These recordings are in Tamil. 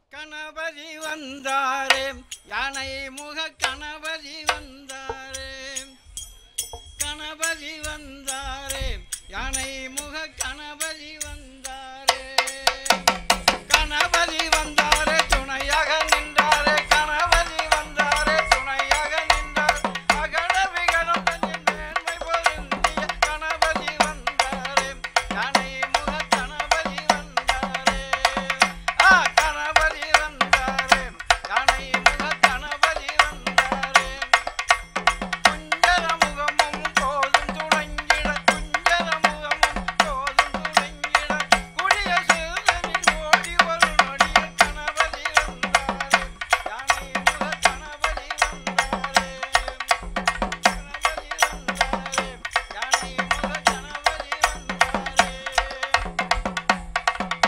கணபதி வந்தாரே யானை முக கணபதி வந்தாரே கணபதி வந்தாரே யானை முக கணபதி வந்தாரே கணபதி வந்தாரே துணையாக நின்றாரே கணபதி வந்தாரே துணையாக நின்றார் அகட விகடம் தன்னின் மேன்மை பொருந்திய கணபதி வந்தாரே யானை முக கணபதி வந்தாரே ஆ கணபதி வந்தாரே யானை முக கணபதி வந்தாரே குஞ்சர முகமும் போதும் துளங்கிட குஞ்சர முகமும் போதும் துளங்கிட குடிய சிறுதனில் ஓடி ஒரு நொடியில் கணபதி வந்தாரே யானை முக கணபதி வந்தாரே கணபதி வந்தாரே யானை முக கணபதி வந்தாரே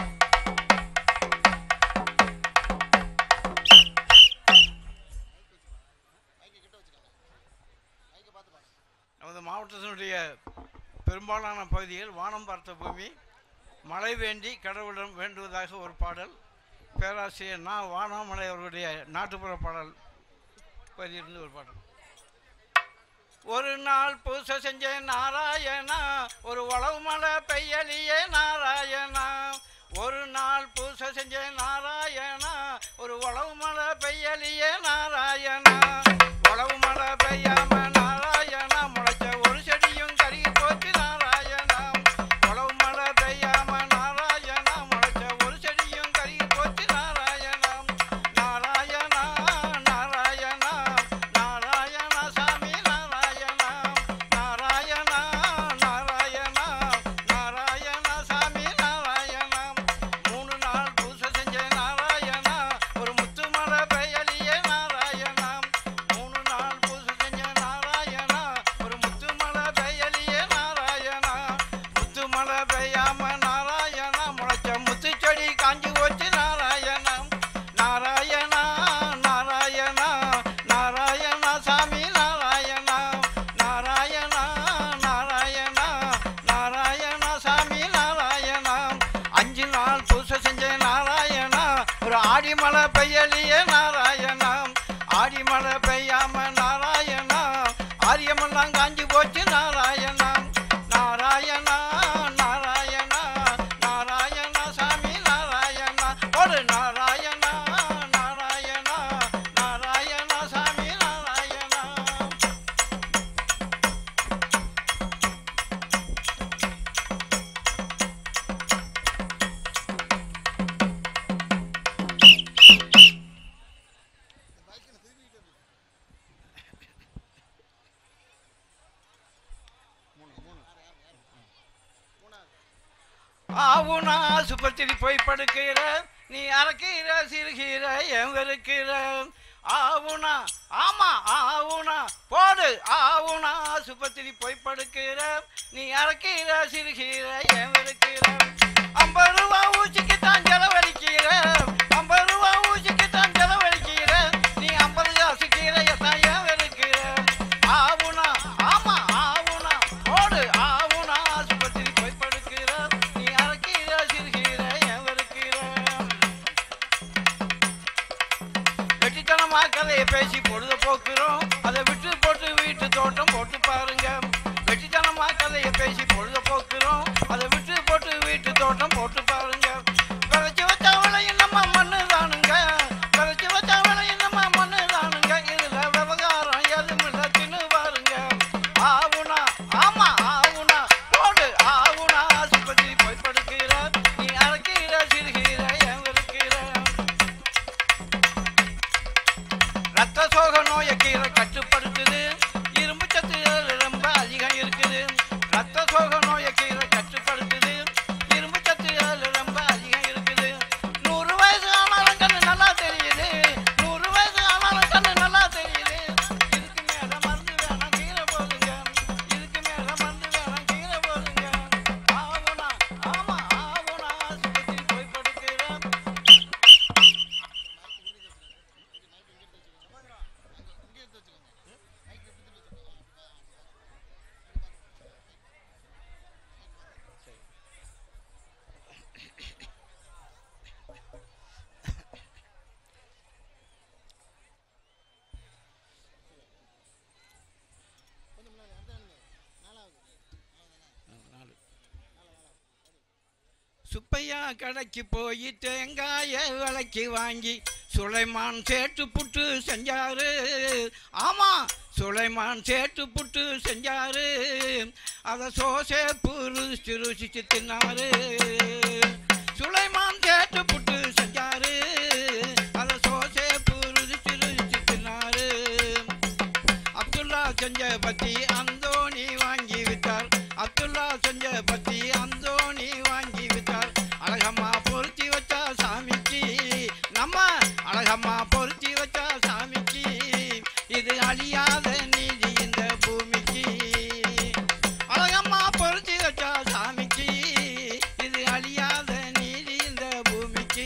நமது மாவட்டத்தினுடைய பெரும்பாலான பகுதிகள் வானம் பார்த்த பூமி மழை வேண்டி கடவுளிடம் வேண்டுவதாக ஒரு பாடல் பேராசிரியர் நா வானாமலை அவர்களுடைய நாட்டுப்புற பாடல் பதிலிருந்து ஒரு பாடல் ஒரு நாள் பூசை செஞ்ச நாராயணா ஒரு உழவு மழை பெய்யலியே நாராயணா ஒரு நாள் பூசை செஞ்ச நாராயணா ஒரு உழவு மழை பெய்யலியே நாராயணா உழவு மழை பெய்யாம நாராயணா முளைச்ச ஒரு செடியும் கருகி போச்சு நாராயணா உழவு மழை பெய்யாம நாராயணா முளைச்ச ஒரு செடியும் கருகி போச்சு நாராயணா நாராயணா நாராயணா நாராயணா சாமி நாராயணா நாராயணா நாராயணா நாராயணா சாமி நாராயணா மூணு நாள் பூசை செஞ்ச நாராயணா ஒரு முத்து மலை பெயலியே நாராயணா மூணு நாள் பூசை செஞ்ச நாராயணா ஒரு முத்து மலை பெயலியே நாராயணா முத்து மலை பெய்யாம நாராயணா முளைச்ச முத்து செடி காஞ்சி போச்சு நாராயணா நாராயணா நாராயணா நாராயணா சாமி நாராயணா நாராயணா நாராயணா நாராயணா சாமி நாராயணா அஞ்சு நாள் பூசை செஞ்ச நாராயணா ஒரு ஆடி மழை பெய்யலியே நாராயணா ஆடி மழை பெய்யாம நாராயணா ஆரியமெல்லாம் காஞ்சி போச்சு நாராயணா நாராயணா நாராயணா நாராயணா சாமி நாராயணா ஒரு நாராயணா நாராயணா நாராயணா சாமி நாராயணா ஆவுனா ஆசுபத்திரி போய் படுக்கிற நீ அறக்கிற சிறுகிற எவருக்கிற ஆவுனா ஆமா ஆவுனா போடு ஆவுனா ஆசுபத்திரி போய் படுக்கிற நீ அறக்கிற சிறுகிற எவருக்கிற ஐம்பது ரூபா ஊசிக்கு தான் செலவழிக்கிற ஐம்பது ரூபா ஊசிக்கு தான் செலவழிக்கிற நீ ஐம்பது காசு கீரையை தான் எவருக்கிற ஆவுனா ஆமா ஆவுனா போடு ஆவுனா ஆசுபத்திரி போய் படுக்கிற நீ அறக்கிற சிறுகிற எவருக்கிற வெட்டித்தனமா கதையை பேசி பொழுத போக்குறோம் அதை விட்டு போட்டு வீட்டு தோட்டம் போட்டு பாருங்க வெட்டித்தனமா கதையை பேசி பொழுத போக்குறோம் அதை விட்டு போட்டு வீட்டு தோட்டம் போட்டு பாருங்க விதைச்சு வச்ச விளையும் நம்ம மண்ணு தானுங்க விதைச்சு வச்ச விளையும் நம்ம மண்ணு தானுங்க இதுல விவகாரம் எதுவும் தின்னு பாருங்க ஆவுனா ஆமா ஆவுனா போடு ஆவுனா ஆஸ்பத்திரி போய் படுக்கிற நீ அரைக்கிற சிறுகிற என் இருக்கிற ரத்த சோக நோயை கீரை கட்டுப்படுத்துது இரும்பு சத்து அதுல ரொம்ப அதிகம் இருக்குது ரத்த சோக நோயை கீரை கட்டுப்படுத்துது இரும்பு சத்து சுப்பையா கடைக்கு போய் தேங்காய விலைக்கு வாங்கி சுலைமான் சேட்டு புட்டு செஞ்சாரு ஆமா சுலைமான் சேட்டு புட்டு செஞ்சாரு அதை சோசே ருசிச்சு ருசிச்சு தின்னாரு சுலைமான் சேட்டு புட்டு செஞ்சாரு அதை சோசே ருசிச்சு ருசிச்சு தின்னாரு அப்துல்லா செஞ்ச பத்தி அந்தோணி வாங்கி விட்டார் அப்துல்லா செஞ்ச பத்தி அந்தோணி வாங்கி விட்டார் அழகம்மா பொருத்தி வச்சா சாமிக்கு நம்ம அழகம்மா பொருத்தி வச்சா சாமிக்கு இது அழியாத நீதி இந்த பூமிக்கு அழகம்மா பொருத்தி வச்சா சாமிக்கு இது அழியாத நீதி இந்த பூமிக்கு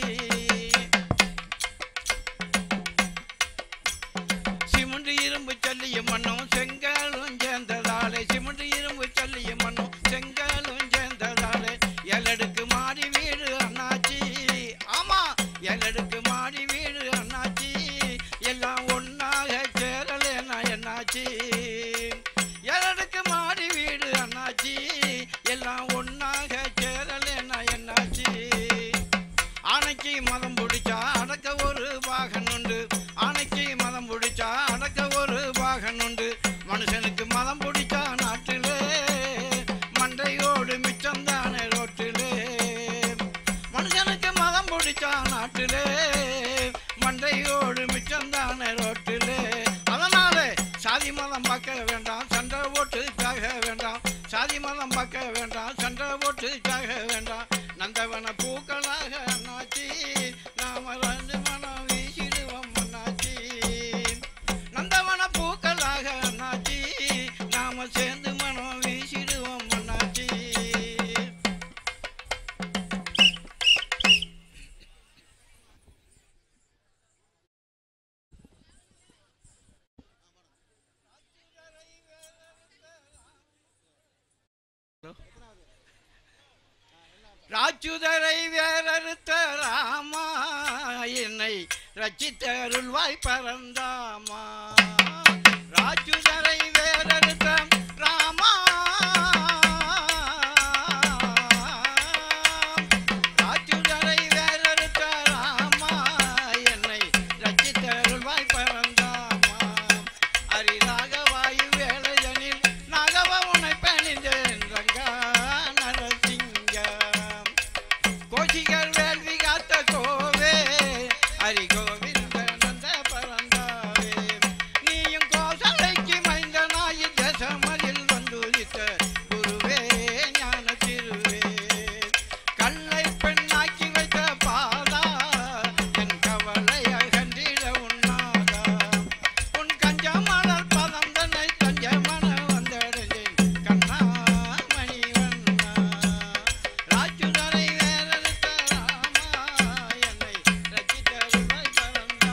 சிமுண்டு இரும்பு சல்லியும் மண்ணும் செங்கலும் சேர்ந்ததாலே சிமுண்டு இரும்பு சல்லியும் மண்ணும் செங்கலும் சேர்ந்ததாலே எல்லடுக்கு மாடி வீடு அண்ணாச்சி ஆமா எல்லடுக்கு மாடி வீடு அண்ணாச்சி எல்லாம் ஒன்னாக சேரலேனா என்னாச்சி எல்லடுக்கு மாடி வீடு அண்ணாச்சி எல்லாம் ஒன்னாக சேரலேனா என்னாச்சி ஆனைக்கு மதம் பிடிச்சா அடக்க ஒரு பாகன் உண்டு ஆனைக்கு மதம் பிடிச்சா அடக்க ஒரு பாகன் உண்டு மனுஷனுக்கு மதம் பிடிச்சா நாட்டிலே மண்டையோடு மிச்சம் தானே ரோட்டிலே மனுஷனுக்கு மதம் பிடிச்சா நாட்டிலே மண்டையோடு மிச்சம் தானே ரோட்டிலே அதனால சாதி மதம் பார்க்க வேண்டாம் சண்டை ஓட்டு சாக வேண்டாம் சாதி மதம் பார்க்க வேண்டாம் சண்டை ஓட்டு சாக வேண்டாம் நந்தவன பூக்களாக அண்ணாச்சி நாம ரெண்டு மனம் வீசிடுவோம் அண்ணாச்சி நந்தவன பூக்களாக அண்ணாச்சி நாம சேர்ந்து மனம் வீசிடுவோம் அண்ணாச்சி ராச்சுதரை வேறறுத்த ராமா என்னை ரச்சித்தருள்வாய் பரந்தாமா ராச்சுதரை வேறறுத்த ராமா ராச்சுதரை வேறறுத்த ராமா என்னை ரச்சித்தருள்வாய் பரந்தாமா அரிராகவாயு வேலையனில் நகவ உனை பணிந்தேன் ரங்கா நரசிங்கம் கோஷிகர் வேள்வி காத்த கோவே ஹரி கோவிந்த நந்த பரந்தாவே நீயும் கோசலைக்கு மைந்தனாய் தசமதில் வந்துதித்த குருவே ஞான திருவே கல்லை பெண்ணாக்கி வைத்த பாதா என் கவலை அகன்றிட உண்ணாதா உன் கஞ்சமலர் பதம் தன்னை தஞ்சமன வந்தடைந்தேன் கண்ணா மணிவண்ணா ராஜுதரை வேறறுத்த ராமா என்னை ரசித்தருளாய் பரந்தாமா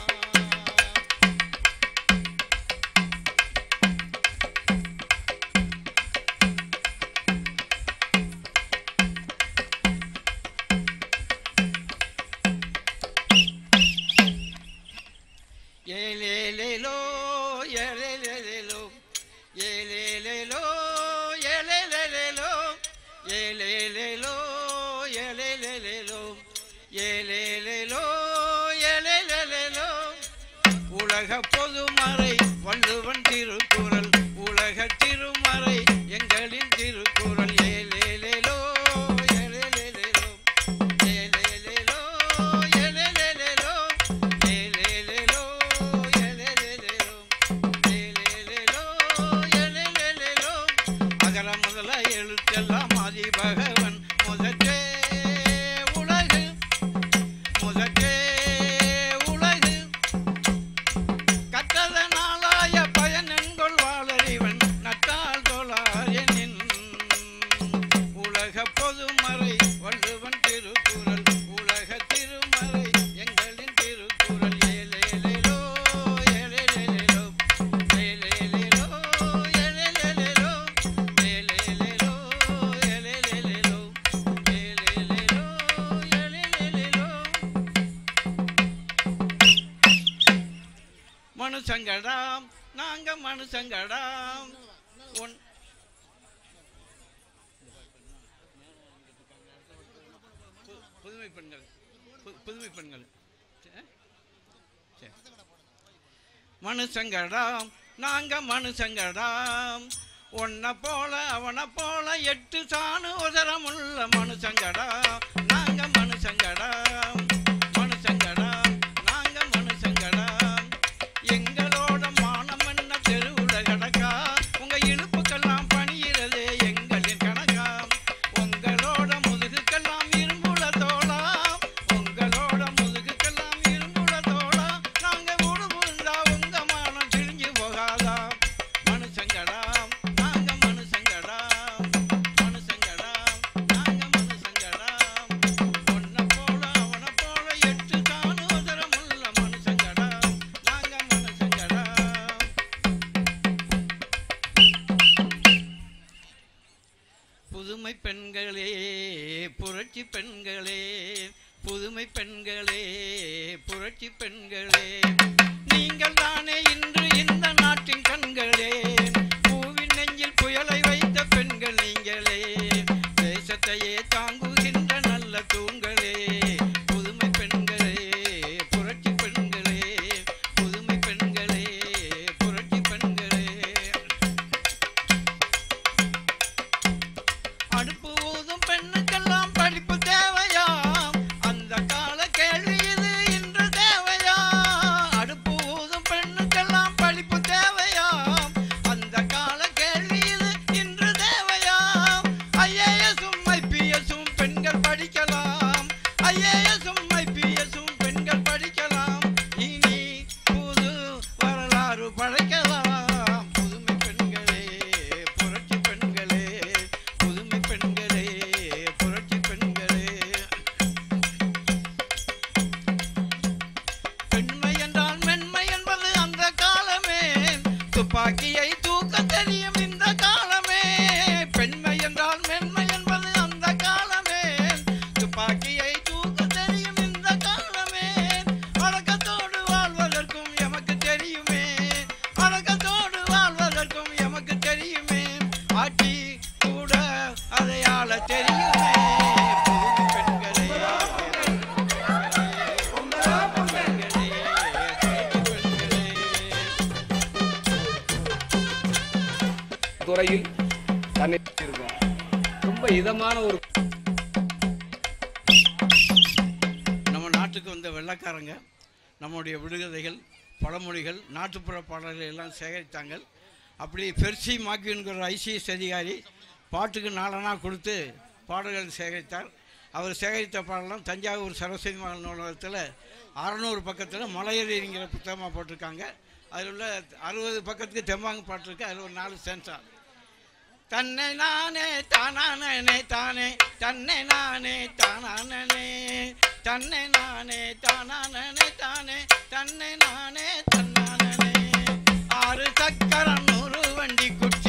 ஏலேலேலோ ஏலேலேலோ ஏலேலேலோ ஏலேலேலோ ஏலேலேலோ ஏலேலேலோ ஏலேலேலோ ஏலேலேலோ உலக பொதுமறை வள்ளுவன் திருக்குறள் உலக திருமறை எங்களின் திருக்குறள் ஏலேலேலோ ஏலேலேலோ ஏலேலேலோ ஏலேலேலோ ஏலேலேலோ ஏலேலேலோ ஏலேலேலோ ஏலேலேலோ அகர முதல எழுத்தெல்லாம் ஆதி பகவன் முதற்றே உலகு முதற்றே உலகு கற்றதனாலாய பயனென்கொள் வாழறிவன் நட்டால் தொழாயனின் உலக பொதுமறை வள்ளுவன் திருக்குறள் உலக திருமறை எங்களின் திருக்குறள் ஏலேலேலோ ஏலேலேலோ ஏலேலேலோ ஏலேலேலோ ஏலேலேலோ ஏலேலேலோ ஏலேலேலோ ஏலேலேலோ மனுஷங்கடாம் நாங்க மனுஷங்கடாம் ஒன் புதுமை பெண்கள் பு- புதுமை பெண்கள் சரி. சரி. மனுஷங்கடா நாங்க மனுஷங்கடா உன்னை போல அவனை போல எட்டு சாணு உதரமுள்ள மனுஷங்கடா நாங்க மனுஷங்கடா மனுஷங்கடா நாங்க மனுஷங்கடா எங்களோட மானம் என்ன தெருவுல கிடக்கா உங்க இழுப்புக்கெல்லாம் பணியிறதே எங்களின் கணக்கா உங்களோட முதுகுக்கெல்லாம் இரும்புல தோளா உங்களோட முதுகுக்கெல்லாம் இரும்புல தோளா நாங்க ஊடு புழுந்தா உங்க மானம் கிழிஞ்சு போகாதா மனுஷங்கடா நாங்க மனுஷங்கடா மனுஷங்கடா நாங்க மனுஷங்கடா உன்னை போல அவனை போல எட்டு தானுதரமுள்ள மனுஷங்கடா நாங்க மனுஷங்கடா புதுமை பெண்களே புரட்சி பெண்களே புதுமை பெண்களே புரட்சி பெண்களே நீங்கள் தானே இன்று இந்த நாட்டின் கண்களே பூவின் நெஞ்சில் புயலை வைத்த பெண்கள் நீங்களே தேசத்தையே தாங்குகின்ற நல்ல தூண்களே புதுமை பெண்களே புரட்சி பெண்களே புதுமை பெண்களே புரட்சி பெண்களே அடுப்பு ஊதும் பெண்ணுக்கெல்லாம் படிப்பு தேவையா அந்த கால கேள்வி இது இன்று தேவையா அடுப்பு ஊதும் பெண்ணுக்கெல்லாம் படிப்பு தேவையா அந்த கால கேள்வி இது இன்று தேவையா ஐஏஎஸும் ஐபிஎஸும் பெண்கள் படிக்கலாம் ஐஏஎஸும் ஐபிஎஸும் பெண்கள் படிக்கலாம் இனி புது வரலாறு படைக்கலாம் புதுமை பெண்களே புரட்சி பெண்களே புதுமை பெண்களே புரட்சி பெண்களே பெண்மை என்றால் மென்மை என்பது அந்த காலமே துப்பாக்கியை தூக்க தெரியும் இந்த காலமே பெண்மை என்றால் மென்மை என்பது அந்த காலமே துப்பாக்கியை தூக்க தெரியும் இந்த காலமே அடக்கத்தோடு வாழ்வதற்கும் எமக்கு தெரியுமே அடக்கத்தோடு வாழ்வதற்கும் எமக்கு தெரியுமே ஆட்சி கூட அதை ஆள தெரியுமே புதுமை பெண்களே பெண்களே, பெண்களே. துறையில் தன்னை இருக்கும் ரொம்ப இதமான ஒரு நம்ம நாட்டுக்கு வந்த வெள்ளைக்காரங்க நம்முடைய விடுகதைகள் பழமொழிகள் நாட்டுப்புற பாடல்கள் எல்லாம் சேகரித்தாங்க அப்படி பெர்சி மாக்கின்கிற ஐசிஎஸ் அதிகாரி பாட்டுக்கு நாலனா கொடுத்து பாடல்கள் சேகரித்தார் அவர் சேகரித்த பாடலாம் தஞ்சாவூர் சரஸ்வதி மகள் நூலகத்தில் அறநூறு பக்கத்தில் மலையறிங்கிற புத்தகமாக போட்டிருக்காங்க அதில் உள்ள அறுபது பக்கத்துக்கு தெம்பாங்கு பாட்டு இருக்கு அதில் ஒரு நாலு சென்சார் தன்னை நானே தானானே தானே தன்னை நானே தானானே தன்னை நானே தானானே தானே தன்னை நானே தன்னானே ஆறு சக்கரம் நூறு வண்டி குட்டி